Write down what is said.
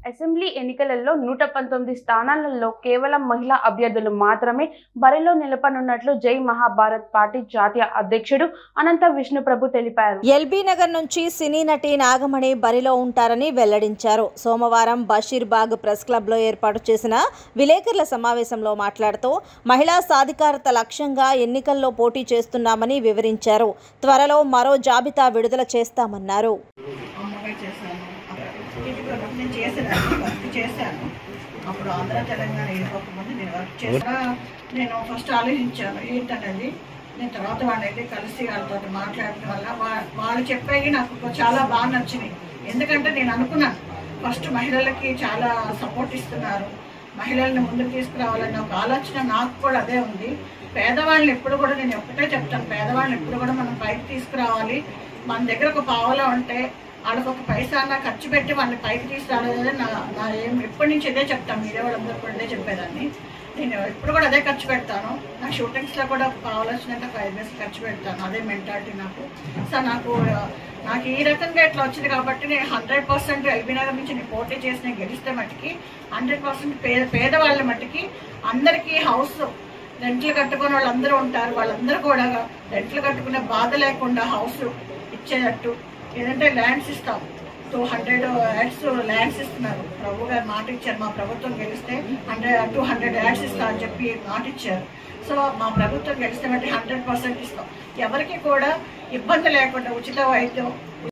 assembly ఎన్నికలలో నూట పంతొమ్మిది స్థానాలలో కేవలం మహిళా అభ్యర్థులు మాత్రమే బరిలో నిలపనున్నట్లు జై మహాభారత్ పార్టీ జాతీయ అధ్యక్షుడు అనంత విష్ణుప్రభు తెలిపారు ఎల్బీ నగర్ నుంచి సినీ నటి నాగమణి బరిలో ఉంటారని వెల్లడించారు సోమవారం బషీర్బాగ్ ప్రెస్ క్లబ్లో ఏర్పాటు చేసిన విలేకరుల సమావేశంలో మాట్లాడుతూ మహిళా సాధికారత లక్ష్యంగా ఎన్నికల్లో పోటీ చేస్తున్నామని వివరించారు త్వరలో మరో జాబితా విడుదల చేస్తామన్నారు అమ్మగా చేశాను టీవీలో నేను చేసేదాన్ని వర్క్ చేశాను అప్పుడు ఆంధ్ర తెలంగాణ వెళ్ళిపోకముందు నేను వర్క్ చేసా నేను ఫస్ట్ ఆలోచించాను ఏంటనేది నేను తర్వాత వాళ్ళని వెళ్ళి కలిసి వాళ్ళతో మాట్లాడటం వల్ల వా- వాళ్ళు చెప్పేవి నాకు చాలా బాగా నచ్చినాయి ఎందుకంటే నేను అనుకున్నాను ఫస్ట్ మహిళలకి చాలా సపోర్ట్ ఇస్తున్నారు మహిళల్ని ముందుకు తీసుకురావాలన్న ఒక ఆలోచన నాకు కూడా అదే ఉంది పేదవాళ్ళని ఎప్పుడు కూడా నేను ఒకటే చెప్తాను పేదవాళ్ళని ఎప్పుడు కూడా మనం పైకి తీసుకురావాలి మన దగ్గర ఒక పావలా ఉంటే వాళ్ళకి ఒక పైసా అన్నా ఖర్చు పెట్టి వాళ్ళని పైకి తీసుకురాలేదు నా నా ఏం ఎప్పటి నుంచి ఇదే చెప్తాను మీరే వాళ్ళందరూ కూడా ఇదే చెప్పేదాన్ని నేను ఎప్పుడు కూడా అదే ఖర్చు పెడతాను నా షూటింగ్స్లో కూడా కావాల్సినంత ఫైవ్ డేస్ ఖర్చు పెడతాను అదే మెంటాలిటీ నాకు సో నాకు నాకు ఈ రకంగా ఇట్లా వచ్చింది కాబట్టి నేను హండ్రెడ్ పర్సెంట్ ఎల్బీ నగర్ నుంచి నేను పోటీ చేసి నేను గెలిస్తే మట్టుకి హండ్రెడ్ పర్సెంట్ పేద పేదవాళ్ళ మట్టుకి అందరికీ హౌస్ రెంట్లు కట్టుకునే వాళ్ళందరూ ఉంటారు వాళ్ళందరూ కూడా రెంట్లు కట్టుకునే బాధ లేకుండా హౌస్ ఇచ్చేటట్టు ఏదంటే ల్యాండ్స్ ఇస్తాం టూ హండ్రెడ్ యాడ్స్ ల్యాండ్స్ ఇస్తున్నారు ప్రభు గారు మాట ఇచ్చారు మా ప్రభుత్వం గెలిస్తే హండ్రెడ్ టూ హండ్రెడ్ యాడ్స్ ఇస్తా అని చెప్పి మాట ఇచ్చారు సో మా ప్రభుత్వం గెలిస్తే బట్టి హండ్రెడ్ పర్సెంట్ ఇస్తాం ఎవరికి కూడా ఇబ్బంది లేకుండా ఉచిత వైద్యం